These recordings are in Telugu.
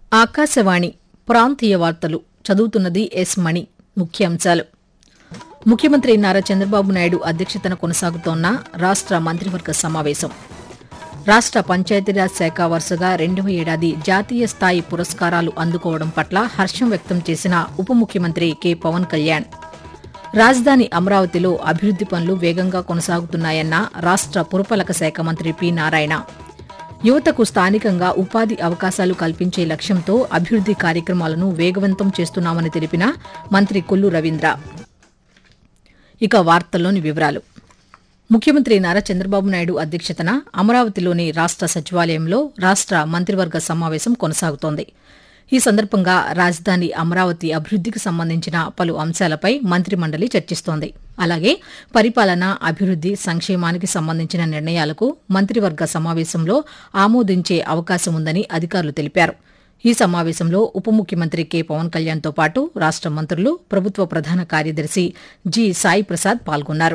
ఆకాశవాణి ప్రాంతీయ వార్తలు చదువుతున్నది ఎస్ మణి ముఖ్యాంశాలు ముఖ్యమంత్రి నారా చంద్రబాబు నాయుడు అధ్యక్షతన కొనసాగుతోన్న రాష్ట మంత్రివర్గ సమావేశం రాష్ట పంచాయతీరాజ్ శాఖ వరుసగా రెండవ ఏడాది జాతీయ స్థాయి పురస్కారాలు అందుకోవడం పట్ల హర్షం వ్యక్తం చేసిన ఉప ముఖ్యమంత్రి కె పవన్ కళ్యాణ్ రాజధాని అమరావతిలో అభివృద్ది పనులు వేగంగా కొనసాగుతున్నాయన్న రాష్ట పురపాలక శాఖ మంత్రి పి నారాయణ యువతకు స్థానికంగా ఉపాధి అవకాశాలు కల్పించే లక్ష్యంతో అభివృద్ది కార్యక్రమాలను వేగవంతం చేస్తున్నామని తెలిపిన మంత్రి కొల్లు రవీంద్ర ఇక వార్తల్లోని వివరాలు ముఖ్యమంత్రి నారా చంద్రబాబు నాయుడు అధ్యక్షతన అమరావతిలోని రాష్ట సచివాలయంలో రాష్ట మంత్రివర్గ సమావేశం కొనసాగుతోంది ఈ సందర్భంగా రాజధాని అమరావతి అభివృద్దికి సంబంధించిన పలు అంశాలపై మంత్రిమండలి చర్చిస్తోంది అలాగే పరిపాలన అభివృద్ది సంక్షేమానికి సంబంధించిన నిర్ణయాలకు మంత్రివర్గ సమావేశంలో ఆమోదించే అవకాశం ఉందని అధికారులు తెలిపారు ఈ సమావేశంలో ఉప ముఖ్యమంత్రి కె పవన్ కళ్యాణ్తో పాటు రాష్ట మంత్రులు ప్రభుత్వ ప్రధాన కార్యదర్శి జి సాయి ప్రసాద్ పాల్గొన్నారు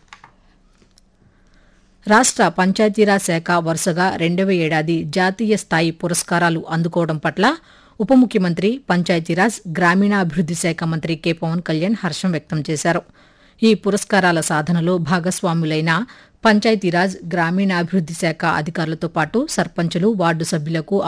రాష్ట పంచాయతీరాజ్ శాఖ వరుసగా రెండవ ఏడాది జాతీయ స్థాయి పురస్కారాలు అందుకోవడం పట్ల ఉప ముఖ్యమంత్రి పంచాయతీరాజ్ గ్రామీణాభివృద్ది శాఖ మంత్రి కె పవన్ కళ్యాణ్ హర్షం వ్యక్తం చేశారు ఈ పురస్కారాల సాధనలో భాగస్వాములైన పంచాయతీరాజ్ గ్రామీణాభివృద్ది శాఖ అధికారులతో పాటు సర్పంచులు వార్డు సభ్యులకు